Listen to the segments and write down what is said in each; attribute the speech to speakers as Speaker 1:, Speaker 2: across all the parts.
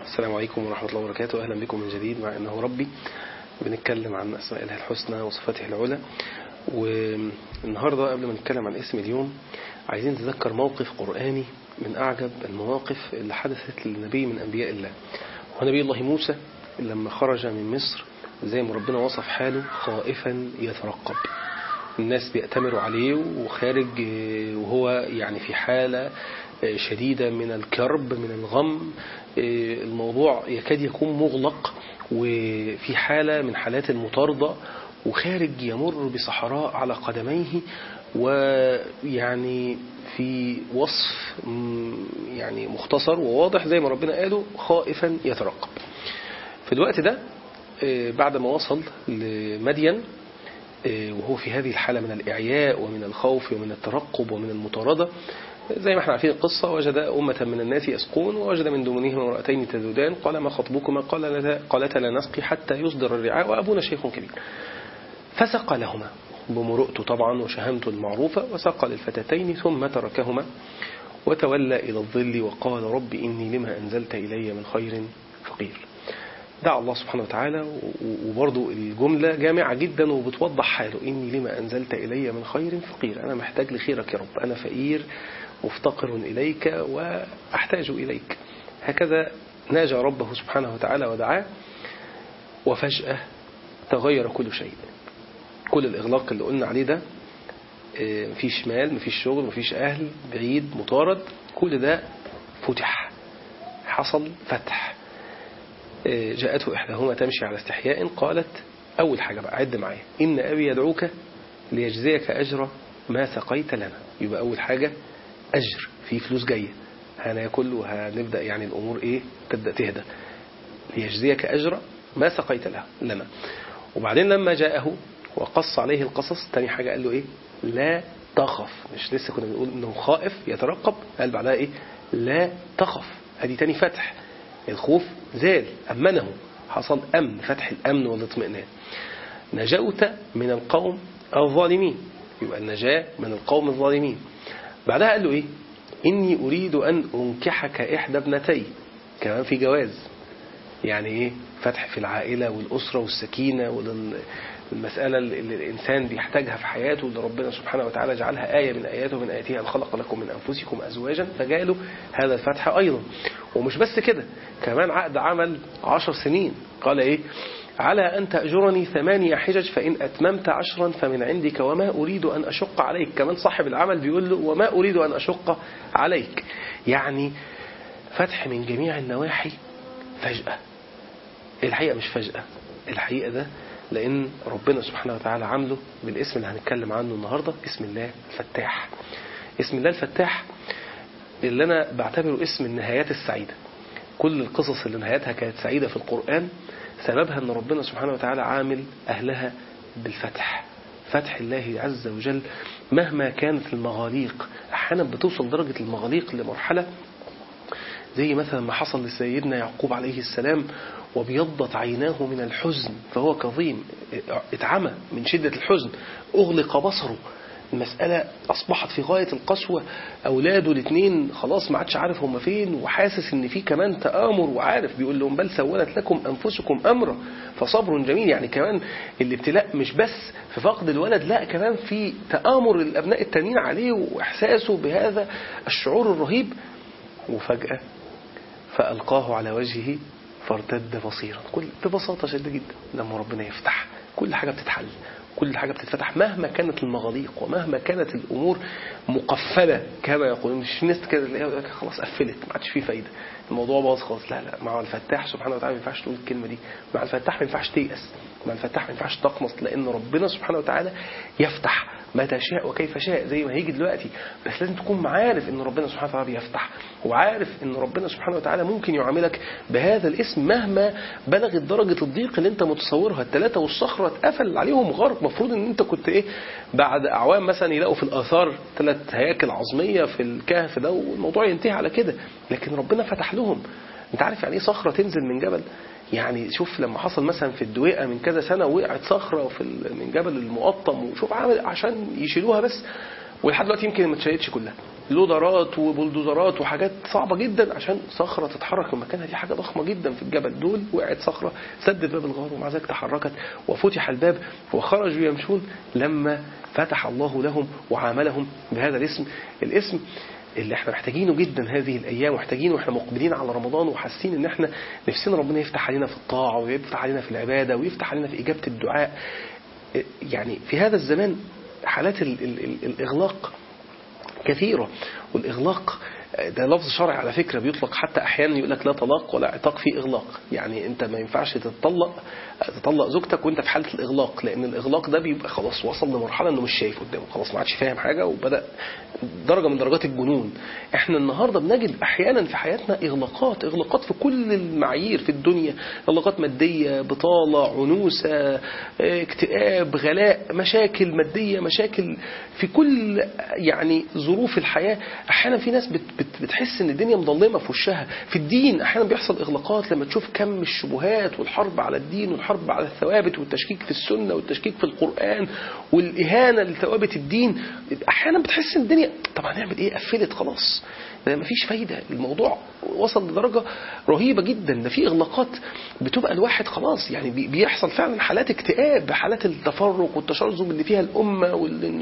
Speaker 1: السلام عليكم ورحمة الله وبركاته أهلا بكم من جديد مع أنه ربي بنتكلم عن أسماء الله الحسنى وصفاته العلى والنهاردة قبل ما نتكلم عن اسم اليوم عايزين نتذكر موقف قرآني من أعجب المواقف اللي حدثت للنبي من أنبياء الله ونبي الله موسى لما خرج من مصر زي ما ربنا وصف حاله خائفا يترقب الناس بيأتمروا عليه وخارج وهو يعني في حالة شديدة من الكرب من الغم الموضوع يكاد يكون مغلق وفي حالة من حالات المطاردة وخارج يمر بصحراء على قدميه ويعني في وصف يعني مختصر وواضح زي ما ربنا قاله خائفا يترقب في الوقت ده بعد ما وصل لمدين وهو في هذه الحالة من الإعياء ومن الخوف ومن الترقب ومن المطاردة زي ما احنا عارفين القصة وجد أمة من الناس يسقون ووجد من دونهم امرأتين تذودان قال ما خطبكما قال قالتا لا نسقي حتى يصدر الرعاء وأبونا شيخ كبير فسقى لهما بمرؤته طبعا وشهامته المعروفة وسقى للفتاتين ثم تركهما وتولى إلى الظل وقال رب إني لما أنزلت إلي من خير فقير دعا الله سبحانه وتعالى وبرضه الجملة جامعة جدا وبتوضح حاله إني لما أنزلت إلي من خير فقير أنا محتاج لخيرك يا رب أنا فقير مفتقر إليك وأحتاج إليك هكذا ناجى ربه سبحانه وتعالى ودعاه وفجأة تغير كل شيء كل الإغلاق اللي قلنا عليه ده مفيش مال مفيش شغل مفيش أهل بعيد مطارد كل ده فتح حصل فتح جاءته إحداهما تمشي على استحياء قالت أول حاجة بقى عد معايا إن أبي يدعوك ليجزيك أجر ما سقيت لنا يبقى أول حاجة أجر في فلوس جاية هناكل وهنبدأ يعني الأمور إيه تبدأ تهدى ليجزيك أجر ما سقيت له لنا وبعدين لما جاءه وقص عليه القصص تاني حاجة قال له إيه لا تخف مش لسه كنا بنقول إنه خائف يترقب قال بعدها إيه لا تخف هذه تاني فتح الخوف زال أمنه حصل أمن فتح الأمن والاطمئنان نجوت من القوم الظالمين يبقى النجاة من القوم الظالمين بعدها قال له إيه إني أريد أن أنكحك إحدى ابنتي كمان في جواز يعني إيه فتح في العائلة والأسرة والسكينة والمسألة اللي الإنسان بيحتاجها في حياته اللي ربنا سبحانه وتعالى جعلها آية من آياته من آياته أن خلق لكم من أنفسكم أزواجا فجاله هذا الفتح أيضا ومش بس كده كمان عقد عمل عشر سنين قال إيه على أن تأجرني ثمانية حجج فإن أتممت عشرا فمن عندك وما أريد أن أشق عليك كمان صاحب العمل بيقول له وما أريد أن أشق عليك يعني فتح من جميع النواحي فجأة الحقيقة مش فجأة الحقيقة ده لأن ربنا سبحانه وتعالى عامله بالاسم اللي هنتكلم عنه النهاردة اسم الله الفتاح اسم الله الفتاح اللي أنا بعتبره اسم النهايات السعيدة كل القصص اللي نهايتها كانت سعيدة في القرآن سببها أن ربنا سبحانه وتعالى عامل أهلها بالفتح فتح الله عز وجل مهما كانت المغاليق أحيانا بتوصل درجة المغاليق لمرحلة زي مثلا ما حصل لسيدنا يعقوب عليه السلام وبيضت عيناه من الحزن فهو كظيم اتعمى من شدة الحزن أغلق بصره المسألة أصبحت في غاية القسوة أولاده الاثنين خلاص ما عادش عارف هم فين وحاسس إن في كمان تآمر وعارف بيقول لهم بل سولت لكم أنفسكم أمرا فصبر جميل يعني كمان الابتلاء مش بس في فقد الولد لا كمان في تآمر الأبناء التانيين عليه وإحساسه بهذا الشعور الرهيب وفجأة فألقاه على وجهه فارتد بصيرا كل ببساطة شديدة جدا لما ربنا يفتح كل حاجة بتتحل كل حاجة بتتفتح مهما كانت المغاليق ومهما كانت الأمور مقفلة كما يقولون مش ناس كده خلاص قفلت ما عادش فيه فايدة الموضوع باظ خلاص لا لا مع الفتاح سبحانه وتعالى ما ينفعش تقول الكلمة دي مع الفتاح ما ينفعش تيأس مع الفتاح ما ينفعش تقمص لأن ربنا سبحانه وتعالى يفتح متى شاء وكيف شاء زي ما هيجي دلوقتي بس لازم تكون عارف ان ربنا سبحانه وتعالى بيفتح وعارف ان ربنا سبحانه وتعالى ممكن يعاملك بهذا الاسم مهما بلغت درجة الضيق اللي انت متصورها الثلاثة والصخرة اتقفل عليهم غرق المفروض ان انت كنت ايه بعد اعوام مثلا يلاقوا في الاثار ثلاث هياكل عظمية في الكهف ده والموضوع ينتهي على كده لكن ربنا فتح لهم انت عارف يعني ايه صخرة تنزل من جبل يعني شوف لما حصل مثلا في الدويقة من كذا سنة وقعت صخرة في من جبل المقطم وشوف عامل عشان يشيلوها بس ولحد دلوقتي يمكن ما اتشالتش كلها لودرات وبلدوزرات وحاجات صعبة جدا عشان صخرة تتحرك من مكانها دي حاجة ضخمة جدا في الجبل دول وقعت صخرة سدت باب الغار ومع ذلك تحركت وفتح الباب وخرجوا يمشون لما فتح الله لهم وعاملهم بهذا الاسم الاسم اللي احنا محتاجينه جدا هذه الايام محتاجينه واحنا مقبلين على رمضان وحاسين ان احنا نفسنا ربنا يفتح علينا في الطاعه ويفتح علينا في العباده ويفتح علينا في اجابه الدعاء يعني في هذا الزمان حالات ال ال ال الاغلاق كثيره والاغلاق ده لفظ شرعي على فكرة بيطلق حتى أحيانا يقول لك لا طلاق ولا عتاق في إغلاق يعني أنت ما ينفعش تتطلق تطلق زوجتك وأنت في حالة الإغلاق لأن الإغلاق ده بيبقى خلاص وصل لمرحلة أنه مش شايف قدامه خلاص ما عادش فاهم حاجة وبدأ درجة من درجات الجنون احنا النهاردة بنجد أحيانا في حياتنا إغلاقات إغلاقات في كل المعايير في الدنيا إغلاقات مادية بطالة عنوسة اكتئاب غلاء مشاكل مادية مشاكل في كل يعني ظروف الحياة أحيانا في ناس بت بت بتحس ان الدنيا مظلمه في وشها في الدين احيانا بيحصل اغلاقات لما تشوف كم الشبهات والحرب على الدين والحرب على الثوابت والتشكيك في السنه والتشكيك في القران والاهانه لثوابت الدين احيانا بتحس ان الدنيا طب هنعمل ايه قفلت خلاص ده مفيش فايده الموضوع وصل لدرجه رهيبه جدا ده في اغلاقات بتبقى الواحد خلاص يعني بيحصل فعلا حالات اكتئاب حالات التفرق والتشرذم اللي فيها الامه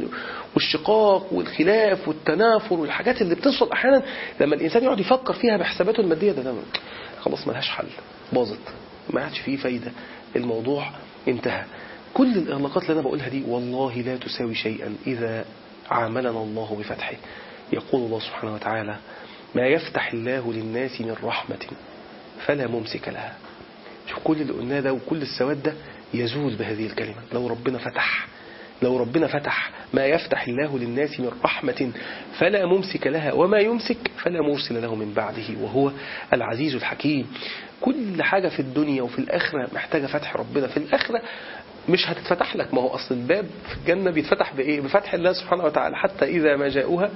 Speaker 1: والشقاق والخلاف والتنافر والحاجات اللي بتصل احيانا لما الانسان يقعد يفكر فيها بحساباته الماديه ده, ده خلاص ملهاش حل باظت ما عادش فيه فايده الموضوع انتهى كل الاغلاقات اللي انا بقولها دي والله لا تساوي شيئا اذا عاملنا الله بفتحه يقول الله سبحانه وتعالى ما يفتح الله للناس من رحمة فلا ممسك لها شوف كل اللي قلناه ده وكل السواد ده يزول بهذه الكلمة لو ربنا فتح لو ربنا فتح ما يفتح الله للناس من رحمة فلا ممسك لها وما يمسك فلا مرسل له من بعده وهو العزيز الحكيم كل حاجة في الدنيا وفي الآخرة محتاجة فتح ربنا في الآخرة مش هتتفتح لك ما هو أصل الباب في الجنة بيتفتح بإيه بفتح الله سبحانه وتعالى حتى إذا ما جاءوها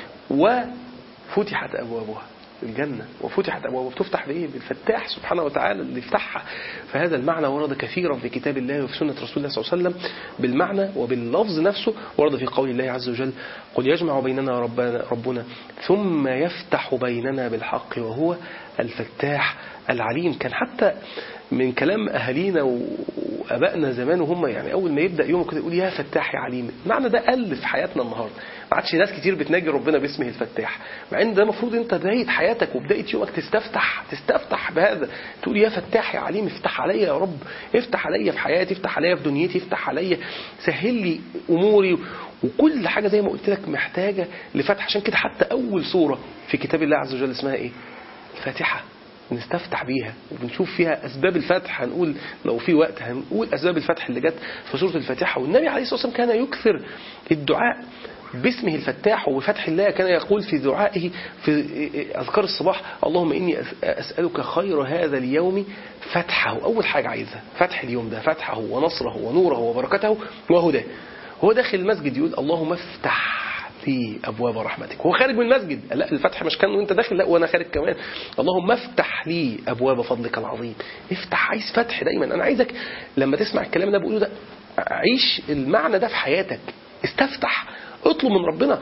Speaker 1: وفتحت أبوابها الجنة وفتحت أبوابها بتفتح بإيه بالفتاح سبحانه وتعالى اللي يفتحها فهذا المعنى ورد كثيرا في كتاب الله وفي سنة رسول الله صلى الله عليه وسلم بالمعنى وباللفظ نفسه ورد في قول الله عز وجل قل يجمع بيننا ربنا, ربنا ثم يفتح بيننا بالحق وهو الفتاح العليم كان حتى من كلام أهالينا وأبائنا زمان وهم يعني أول ما يبدأ يومه كده يقول يا فتاح يا عليم المعنى ده قل في حياتنا النهاردة ما عادش ناس كتير بتناجي ربنا باسمه الفتاح مع ان ده المفروض انت بداية حياتك وبداية يومك تستفتح تستفتح بهذا تقول يا فتاح يا عليم افتح عليا يا رب افتح عليا في حياتي افتح عليا في دنيتي افتح عليا سهل لي اموري وكل حاجة زي ما قلت لك محتاجة لفتح عشان كده حتى أول سورة في كتاب الله عز وجل اسمها إيه الفاتحة نستفتح بيها وبنشوف فيها أسباب الفتح هنقول لو في وقت هنقول أسباب الفتح اللي جت في سورة الفاتحة والنبي عليه الصلاة والسلام كان يكثر الدعاء باسمه الفتاح وبفتح الله كان يقول في دعائه في أذكار الصباح اللهم إني أسألك خير هذا اليوم فتحه أول حاجة عايزها فتح اليوم ده فتحه ونصره ونوره وبركته وهداه هو داخل المسجد يقول اللهم افتح لي ابواب رحمتك هو خارج من المسجد لا الفتح مش كان وانت داخل لا وانا خارج كمان اللهم افتح لي ابواب فضلك العظيم افتح عايز فتح دايما انا عايزك لما تسمع الكلام اللي بقوله ده عيش المعنى ده في حياتك استفتح اطلب من ربنا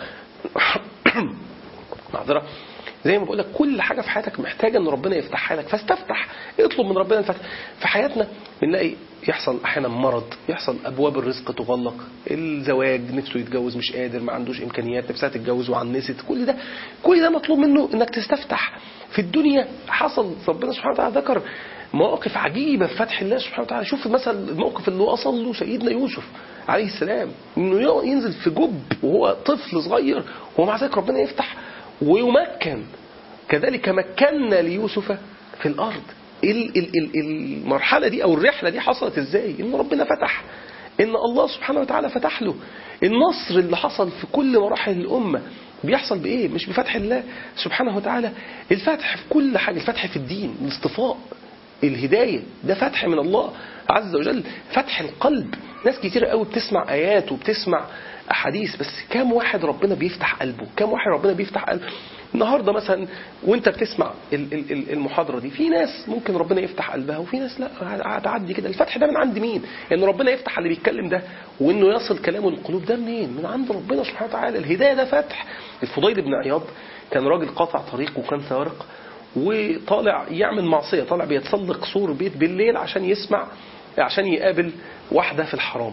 Speaker 1: معذره زي ما بقول لك كل حاجه في حياتك محتاجه ان ربنا يفتحها لك فاستفتح اطلب من ربنا الفتح في حياتنا بنلاقي يحصل احيانا مرض يحصل ابواب الرزق تغلق الزواج نفسه يتجوز مش قادر ما عندوش امكانيات نفسها تتجوز وعنست كل ده كل ده مطلوب منه انك تستفتح في الدنيا حصل ربنا سبحانه وتعالى ذكر مواقف عجيبه في فتح الله سبحانه وتعالى شوف مثلا الموقف اللي وصل له سيدنا يوسف عليه السلام انه ينزل في جب وهو طفل صغير ومع ذلك ربنا يفتح ويمكن كذلك مكنا ليوسف في الارض المرحله دي او الرحله دي حصلت ازاي ان ربنا فتح ان الله سبحانه وتعالى فتح له النصر اللي حصل في كل مراحل الامه بيحصل بايه مش بفتح الله سبحانه وتعالى الفتح في كل حاجه الفتح في الدين الاصطفاء الهدايه ده فتح من الله عز وجل فتح القلب ناس كتير قوي بتسمع ايات وبتسمع احاديث بس كام واحد ربنا بيفتح قلبه كام واحد ربنا بيفتح قلبه النهارده مثلا وانت بتسمع ال- ال- ال- المحاضره دي في ناس ممكن ربنا يفتح قلبها وفي ناس لا هتعدي كده الفتح ده من عند مين؟ ان ربنا يفتح اللي بيتكلم ده وانه يصل كلامه للقلوب ده منين؟ من عند ربنا سبحانه وتعالى الهدايه ده فتح الفضيل بن عياض كان راجل قاطع طريق وكان سارق وطالع يعمل معصيه طالع بيتسلق سور بيت بالليل عشان يسمع عشان يقابل واحده في الحرام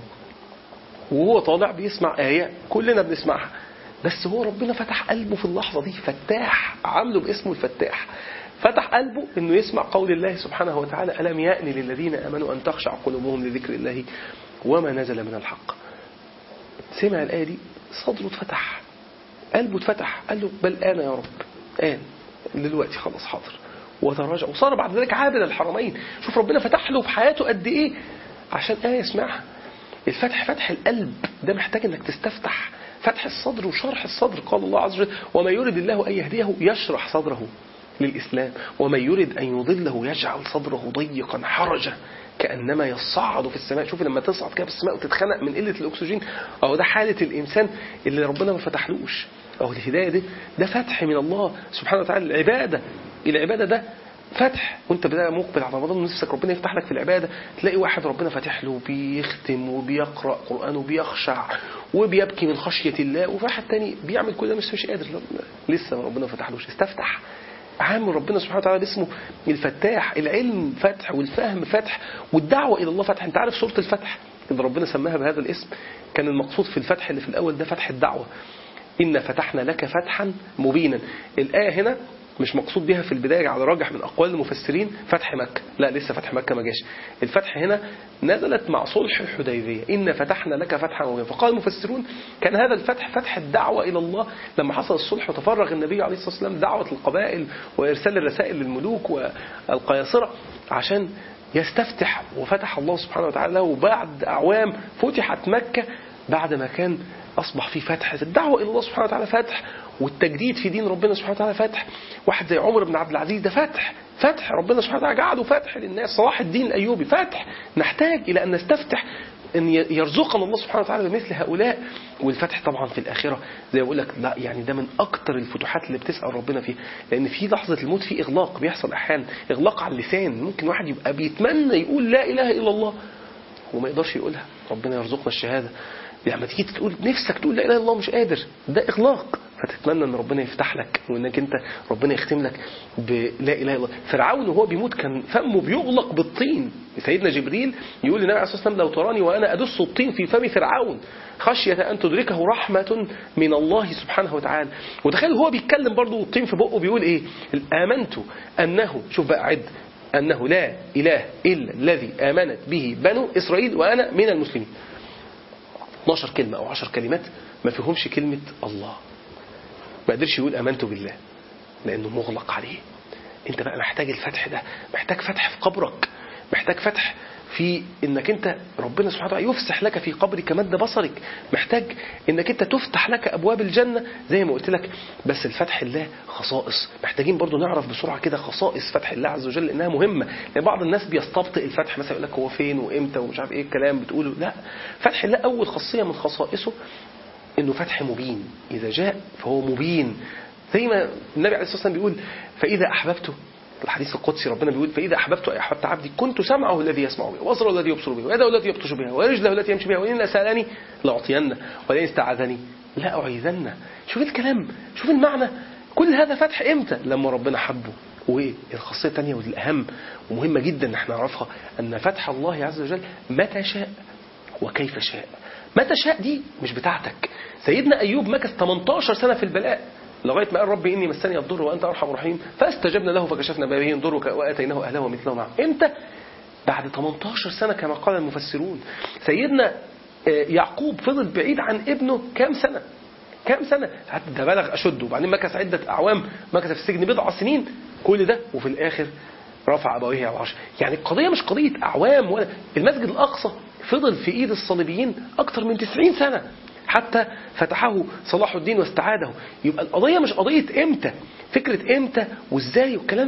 Speaker 1: وهو طالع بيسمع آية كلنا بنسمعها بس هو ربنا فتح قلبه في اللحظة دي فتاح عامله باسمه الفتاح فتح قلبه انه يسمع قول الله سبحانه وتعالى ألم يأن للذين آمنوا أن تخشع قلوبهم لذكر الله وما نزل من الحق سمع الآية دي صدره اتفتح قلبه اتفتح قال له بل آن يا رب آن دلوقتي خلاص حاضر وتراجع وصار بعد ذلك عابد الحرمين شوف ربنا فتح له في حياته قد ايه عشان آية يسمعها الفتح فتح القلب ده محتاج انك تستفتح فتح الصدر وشرح الصدر قال الله عز وجل وما يرد الله أن يهديه يشرح صدره للإسلام ومن يرد أن يضله يجعل صدره ضيقا حرجا كأنما يصعد في السماء شوف لما تصعد كده في السماء وتتخنق من قلة الأكسجين أهو ده حالة الإنسان اللي ربنا ما فتحلوش أهو الهداية دي ده فتح من الله سبحانه وتعالى العبادة العبادة ده فتح وانت بدأ مقبل على رمضان نفسك ربنا يفتح لك في العبادة تلاقي واحد ربنا فاتح له بيختم وبيقرأ قرآن وبيخشع وبيبكي من خشية الله وفي واحد تاني بيعمل كل ده بس مش قادر لا، لسه ربنا ما فتحلوش استفتح عامل ربنا سبحانه وتعالى باسمه الفتاح العلم فتح والفهم فتح والدعوة إلى الله فتح انت عارف سورة الفتح اللي ربنا سماها بهذا الاسم كان المقصود في الفتح اللي في الأول ده فتح الدعوة إن فتحنا لك فتحا مبينا الآية هنا مش مقصود بها في البداية على راجح من أقوال المفسرين فتح مكة لا لسه فتح مكة ما جاش الفتح هنا نزلت مع صلح الحديبية إن فتحنا لك فتحا مبينا فقال المفسرون كان هذا الفتح فتح الدعوة إلى الله لما حصل الصلح وتفرغ النبي عليه الصلاة والسلام دعوة القبائل وإرسال الرسائل للملوك والقياصرة عشان يستفتح وفتح الله سبحانه وتعالى له وبعد أعوام فتحت مكة بعد ما كان أصبح في فتح الدعوة إلى الله سبحانه وتعالى فتح والتجديد في دين ربنا سبحانه وتعالى فتح واحد زي عمر بن عبد العزيز ده فتح فتح ربنا سبحانه وتعالى جعله فتح للناس صلاح الدين الأيوبي فتح نحتاج إلى أن نستفتح أن يرزقنا الله سبحانه وتعالى بمثل هؤلاء والفتح طبعا في الآخرة زي ما بقول لك لا يعني ده من أكتر الفتوحات اللي بتسأل ربنا فيها لأن في لحظة الموت في إغلاق بيحصل أحيانا إغلاق على اللسان ممكن واحد يبقى بيتمنى يقول لا إله إلا الله وما يقدرش يقولها ربنا يرزقنا الشهادة لما تيجي تقول نفسك تقول لا اله الا الله مش قادر ده اغلاق فتتمنى ان ربنا يفتح لك وانك انت ربنا يختم لك بلا اله الا الله فرعون وهو بيموت كان فمه بيغلق بالطين سيدنا جبريل يقول للنبي عليه الصلاه والسلام لو تراني وانا ادس الطين في فم فرعون خشيه ان تدركه رحمه من الله سبحانه وتعالى وتخيل هو بيتكلم برضه الطين في بقه بيقول ايه امنت انه شوف بقى عد انه لا اله الا الذي امنت به بنو اسرائيل وانا من المسلمين 12 كلمة أو 10 كلمات ما فيهمش كلمة الله ما قدرش يقول أمنت بالله لأنه مغلق عليه أنت بقى محتاج الفتح ده محتاج فتح في قبرك محتاج فتح في انك انت ربنا سبحانه وتعالى يفسح لك في قبرك مد بصرك محتاج انك انت تفتح لك ابواب الجنه زي ما قلت لك بس الفتح الله خصائص محتاجين برضو نعرف بسرعه كده خصائص فتح الله عز وجل لانها مهمه لان بعض الناس بيستبطئ الفتح مثلا يقول لك هو فين وامتى ومش عارف ايه الكلام بتقوله لا فتح الله اول خاصيه من خصائصه انه فتح مبين اذا جاء فهو مبين زي ما النبي عليه الصلاه والسلام بيقول فاذا احببته الحديث القدسي ربنا بيقول فإذا أحببت أي أحببت عبدي كنت سمعه الذي يسمع به وبصره الذي يبصر به ويده التي يبطش بها ورجله التي يمشي بها وإن سألني لأعطينه ولئن استعاذني لا أعيذنه شوف الكلام شوف المعنى كل هذا فتح إمتى لما ربنا حبه والخاصية الثانية والأهم ومهمة جدا ان احنا نعرفها أن فتح الله عز وجل متى شاء وكيف شاء متى شاء دي مش بتاعتك سيدنا أيوب مكث 18 سنة في البلاء لغاية ما قال ربي إني مسني الضر وأنت أرحم الراحمين فاستجبنا له فكشفنا ما به الضر وآتيناه أهله ومثله معه إمتى؟ بعد 18 سنة كما قال المفسرون سيدنا يعقوب فضل بعيد عن ابنه كام سنة كام سنة حتى ده بلغ أشده وبعدين مكث عدة أعوام مكث في السجن بضع سنين كل ده وفي الآخر رفع أبويه على العرش يعني القضية مش قضية أعوام ولا المسجد الأقصى فضل في إيد الصليبيين أكثر من 90 سنة حتى فتحه صلاح الدين واستعاده يبقى القضية مش قضية امتى فكرة امتى وازاي والكلام ده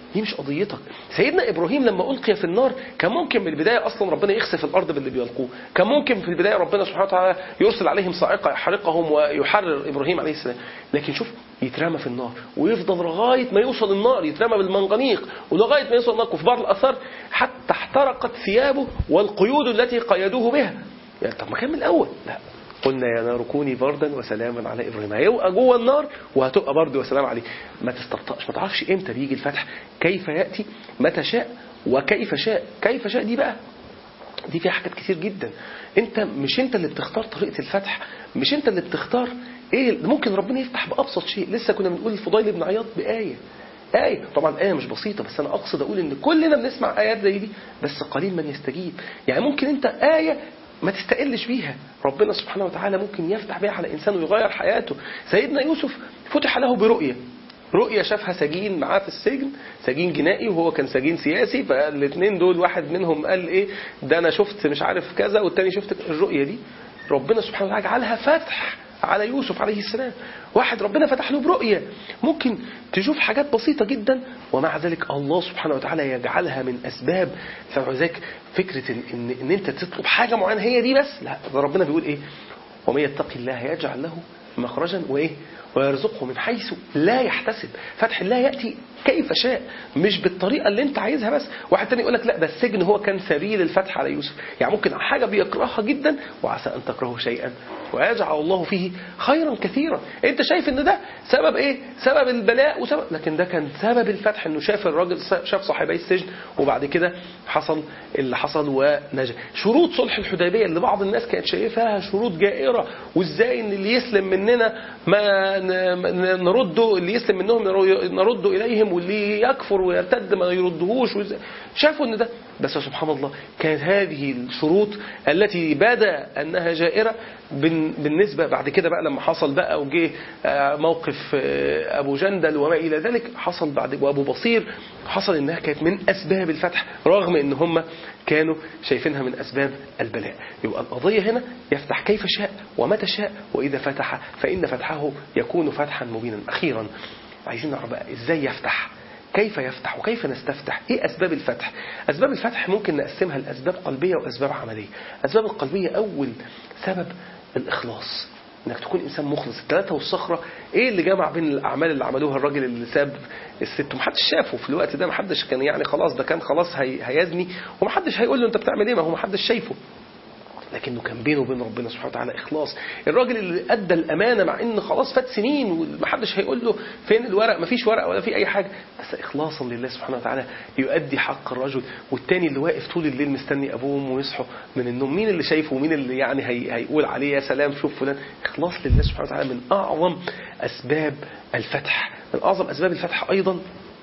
Speaker 1: دي مش قضيتك سيدنا إبراهيم لما ألقي في النار كان ممكن من البداية أصلا ربنا يخسف الأرض باللي بيلقوه كان ممكن في البداية ربنا سبحانه وتعالى يرسل عليهم صاعقة يحرقهم ويحرر إبراهيم عليه السلام لكن شوف يترمى في النار ويفضل لغاية ما يوصل النار يترمى بالمنغنيق ولغاية ما يوصل النار وفي بعض الأثار حتى احترقت ثيابه والقيود التي قيدوه بها يعني طب ما كان من الأول لا قلنا يا نار كوني بردا وسلاما على ابراهيم هيبقى جوه النار وهتبقى برد وسلام عليه ما تستبطأش ما تعرفش امتى بيجي الفتح كيف ياتي متى شاء وكيف شاء كيف شاء دي بقى دي فيها حاجات كتير جدا انت مش انت اللي بتختار طريقه الفتح مش انت اللي بتختار ايه ممكن ربنا يفتح بابسط شيء لسه كنا بنقول الفضيل بن عياض بايه آية طبعا آية مش بسيطة بس أنا أقصد أقول إن كلنا بنسمع آيات زي دي بس قليل من يستجيب يعني ممكن أنت آية ما تستقلش بيها ربنا سبحانه وتعالى ممكن يفتح بيها على إنسان ويغير حياته سيدنا يوسف فتح له برؤية رؤية شافها سجين معاه في السجن سجين جنائي وهو كان سجين سياسي فالاثنين دول واحد منهم قال ايه ده انا شفت مش عارف كذا والتاني شفت الرؤية دي ربنا سبحانه وتعالى جعلها فتح على يوسف عليه السلام واحد ربنا فتح له برؤية ممكن تشوف حاجات بسيطة جدا ومع ذلك الله سبحانه وتعالى يجعلها من أسباب فذلك فكرة إن, إن, إن أنت تطلب حاجة معينة هي دي بس لا ده ربنا بيقول إيه ومن يتقي الله يجعل له مخرجا وإيه ويرزقه من حيث لا يحتسب فتح الله يأتي كيف شاء مش بالطريقة اللي انت عايزها بس واحد تاني يقول لك لا ده السجن هو كان سبيل الفتح على يوسف يعني ممكن حاجة بيكرهها جدا وعسى أن تكرهوا شيئا ويجعل الله فيه خيرا كثيرا انت شايف ان ده سبب ايه سبب البلاء وسبب لكن ده كان سبب الفتح انه شاف الراجل شاف صاحبي السجن وبعد كده حصل اللي حصل ونجا شروط صلح الحديبيه اللي بعض الناس كانت شايفاها شروط جائره وازاي ان اللي يسلم مننا ما نرده اللي يسلم منهم نرده اليهم واللي يكفر ويرتد ما يردهوش شافوا ان ده بس سبحان الله كانت هذه الشروط التي بدا انها جائره بالنسبه بعد كده بقى لما حصل بقى وجه موقف ابو جندل وما الى ذلك حصل بعد وابو بصير حصل انها كانت من اسباب الفتح رغم ان هم كانوا شايفينها من اسباب البلاء يبقى القضيه هنا يفتح كيف شاء ومتى شاء واذا فتح فان فتحه يكون فتحا مبينا اخيرا عايزين نعرف بقى ازاي يفتح كيف يفتح وكيف نستفتح ايه اسباب الفتح اسباب الفتح ممكن نقسمها لاسباب قلبيه واسباب عمليه اسباب القلبيه اول سبب الاخلاص انك تكون انسان مخلص الثلاثه والصخره ايه اللي جمع بين الاعمال اللي عملوها الراجل اللي ساب الست ومحدش شافه في الوقت ده محدش كان يعني خلاص ده كان خلاص هي هيزني ومحدش هيقول له انت بتعمل ايه ما هو محدش شايفه لكنه كان بينه وبين ربنا سبحانه وتعالى إخلاص الراجل اللي أدى الأمانة مع إن خلاص فات سنين ومحدش هيقول له فين الورق مفيش ورق ولا في أي حاجة بس إخلاصا لله سبحانه وتعالى يؤدي حق الرجل والتاني اللي واقف طول الليل مستني أبوه وأمه يصحوا من النوم مين اللي شايفه ومين اللي يعني هي هيقول عليه يا سلام شوف فلان إخلاص لله سبحانه وتعالى من أعظم أسباب الفتح من أعظم أسباب الفتح أيضا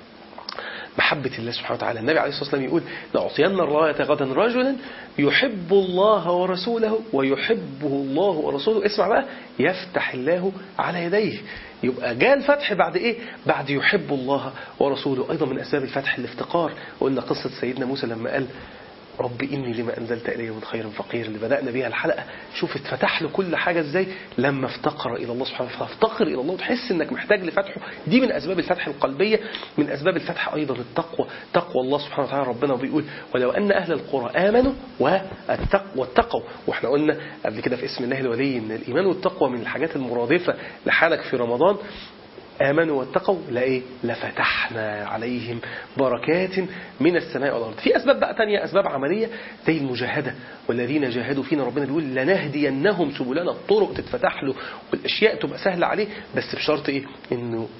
Speaker 1: محبة الله سبحانه وتعالى النبي عليه الصلاة والسلام يقول لأعطين الراية غدا رجلا يحب الله ورسوله ويحبه الله ورسوله اسمع بقى يفتح الله على يديه يبقى جاء الفتح بعد ايه بعد يحب الله ورسوله ايضا من اسباب الفتح الافتقار وقلنا قصة سيدنا موسى لما قال رب إني لما أنزلت إلي من خير فقير اللي بدأنا بيها الحلقة شوف اتفتح له كل حاجة إزاي لما افتقر إلى الله سبحانه وتعالى فافتقر إلى الله وتحس إنك محتاج لفتحه دي من أسباب الفتح القلبية من أسباب الفتح أيضا التقوى تقوى الله سبحانه وتعالى ربنا بيقول ولو أن أهل القرى آمنوا واتقوا وإحنا قلنا قبل كده في اسم الله الولي إن الإيمان والتقوى من الحاجات المرادفة لحالك في رمضان آمنوا واتقوا لإيه لفتحنا عليهم بركات من السماء والأرض في أسباب بقى تانية أسباب عملية زي المجاهدة والذين جاهدوا فينا ربنا بيقول لنهدينهم سبلنا الطرق تتفتح له والأشياء تبقى سهلة عليه بس بشرط إيه إنه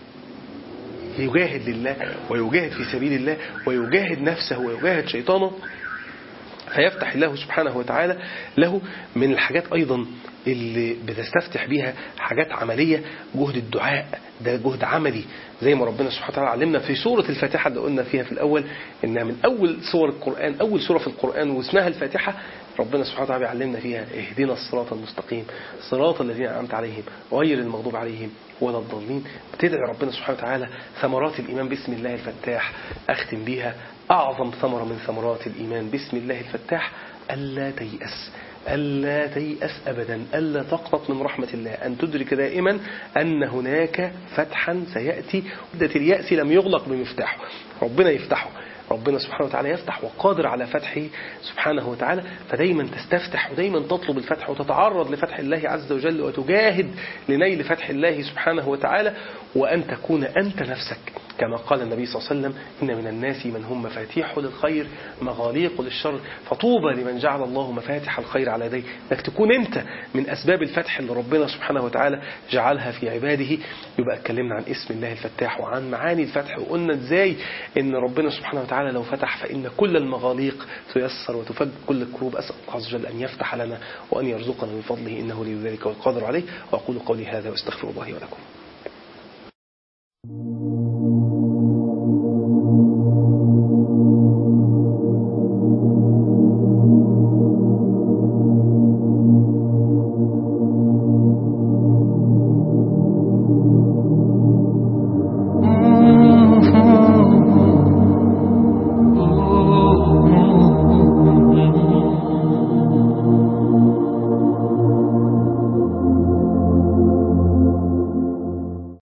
Speaker 1: يجاهد لله ويجاهد في سبيل الله ويجاهد نفسه ويجاهد شيطانه فيفتح الله سبحانه وتعالى له من الحاجات أيضا اللي بتستفتح بيها حاجات عملية جهد الدعاء ده جهد عملي زي ما ربنا سبحانه وتعالى علمنا في سورة الفاتحة اللي قلنا فيها في الأول إنها من أول سور القرآن أول سورة في القرآن واسمها الفاتحة ربنا سبحانه وتعالى بيعلمنا فيها اهدنا الصراط المستقيم صراط الذين أنعمت عليهم غير المغضوب عليهم ولا الضالين بتدعي ربنا سبحانه وتعالى ثمرات الإيمان باسم الله الفتاح أختم بيها أعظم ثمرة من ثمرات الإيمان باسم الله الفتاح ألا تيأس ألا تيأس أبدا ألا تقنط من رحمة الله أن تدرك دائما أن هناك فتحا سيأتي مدة اليأس لم يغلق بمفتاحه ربنا يفتحه ربنا سبحانه وتعالى يفتح وقادر على فتحه سبحانه وتعالى فدايما تستفتح ودايما تطلب الفتح وتتعرض لفتح الله عز وجل وتجاهد لنيل فتح الله سبحانه وتعالى وأن تكون أنت نفسك كما قال النبي صلى الله عليه وسلم إن من الناس من هم مفاتيح للخير مغاليق للشر فطوبى لمن جعل الله مفاتح الخير على يديه انك تكون انت من اسباب الفتح اللي ربنا سبحانه وتعالى جعلها في عباده يبقى اتكلمنا عن اسم الله الفتاح وعن معاني الفتح وقلنا ازاي ان ربنا سبحانه وتعالى لو فتح فان كل المغاليق تيسر وتفك كل الكروب اسال الله عز وجل ان يفتح لنا وان يرزقنا من فضله انه لي ذلك والقادر عليه واقول قولي هذا واستغفر الله ولكم